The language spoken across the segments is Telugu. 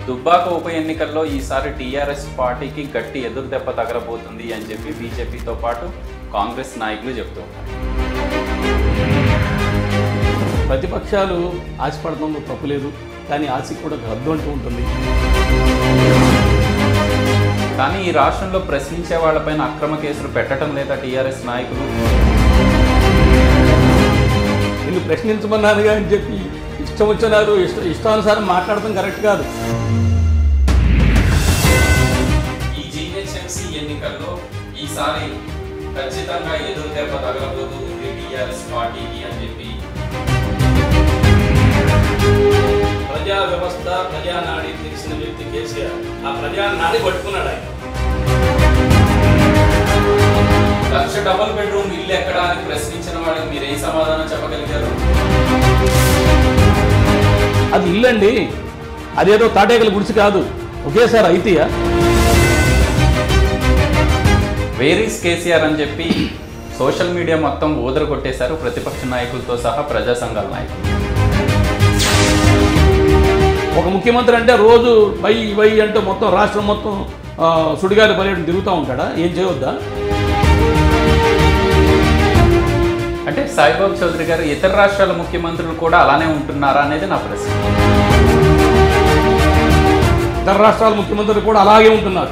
దుబ్బాక ఉప ఎన్నికల్లో ఈసారి టీఆర్ఎస్ పార్టీకి గట్టి ఎదురు దెబ్బ తగలబోతుంది అని చెప్పి బీజేపీతో పాటు కాంగ్రెస్ నాయకులు చెబుతూ ఉన్నారు ప్రతిపక్షాలు ఆశపడడంలో తప్పు లేదు కానీ ఆశకి కూడా ఒక హద్దు అంటూ ఉంటుంది కానీ ఈ రాష్ట్రంలో ప్రశ్నించే వాళ్ళపైన అక్రమ కేసులు పెట్టడం లేదా టీఆర్ఎస్ నాయకులు వీళ్ళు ప్రశ్నించమన్నారుగా అని చెప్పి ఇష్టం వచ్చినారు ఇష్ట ఇష్టానుసారం మాట్లాడటం కరెక్ట్ కాదు ఈ జీహెచ్ఎంసీ ఎన్నికల్లో ఈసారి ఖచ్చితంగా ఎదురు దెబ్బ తగలబోతుంది టీఆర్ఎస్ పార్టీకి అని చెప్పి ప్రజా వ్యవస్థ ప్రజానాడి తెలిసిన వ్యక్తి కేసీఆర్ ఆ ప్రజానాడి పట్టుకున్నాడు ఆయన లక్ష డబుల్ బెడ్రూమ్ ఇల్లు ఎక్కడ అని ప్రశ్నించిన వాడికి మీరు ఏ సమాధానం చెప్పగలిగారు అది ఇల్లండి అదేదో తాటేకల గుడిసి కాదు ఒకేసారి అయితేయా వేరీస్ కేసీఆర్ అని చెప్పి సోషల్ మీడియా మొత్తం ఊదర కొట్టేశారు ప్రతిపక్ష నాయకులతో సహా ప్రజా సంఘాల నాయకులు ఒక ముఖ్యమంత్రి అంటే రోజు వై వై అంటే మొత్తం రాష్ట్రం మొత్తం ఆ, సుడిగాలి పర్యటన తిరుగుతూ ఉంటాడా ఏం చేయవద్దా అంటే సాయిబాబు చౌదరి గారు ఇతర రాష్ట్రాల ముఖ్యమంత్రులు కూడా అలానే ఉంటున్నారా అనేది నా ప్రశ్న ఇతర రాష్ట్రాల ముఖ్యమంత్రులు కూడా అలాగే ఉంటున్నారు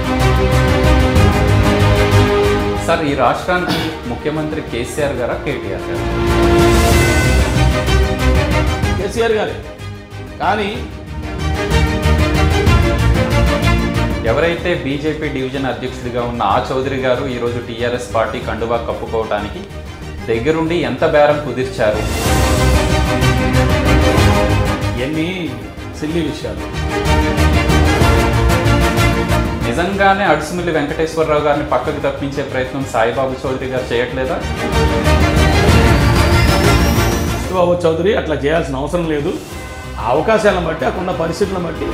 సార్ ఈ రాష్ట్రానికి ముఖ్యమంత్రి కేసీఆర్ గారా కేటీఆర్ గారు కేసీఆర్ గారే కానీ ఎవరైతే బీజేపీ డివిజన్ అధ్యక్షుడిగా ఉన్న ఆ చౌదరి గారు ఈరోజు టీఆర్ఎస్ పార్టీ కండువా కప్పుకోవడానికి దగ్గరుండి ఎంత బేరం కుదిర్చారు ఇవన్నీ సిల్లీ విషయాలు నిజంగానే అడుసుమిల్లి వెంకటేశ్వరరావు గారిని పక్కకు తప్పించే ప్రయత్నం సాయిబాబు చౌదరి గారు చేయట్లేదా బాబు చౌదరి అట్లా చేయాల్సిన అవసరం లేదు ఆ అవకాశాలను బట్టి అక్కడున్న పరిస్థితులను బట్టి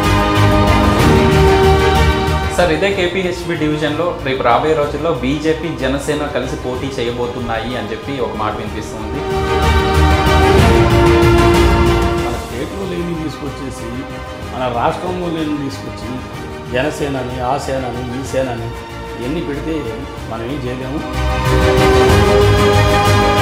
సార్ ఇదే కేపీహెచ్బి డివిజన్లో రేపు రాబోయే రోజుల్లో బీజేపీ జనసేన కలిసి పోటీ చేయబోతున్నాయి అని చెప్పి ఒక మాట వినిపిస్తుంది మన స్టేట్లో లేని తీసుకొచ్చేసి మన రాష్ట్రంలో లేని తీసుకొచ్చి జనసేనని ఆ సేనని ఈ సేనని ఇవన్నీ పెడితే మనం ఏం చేయలేము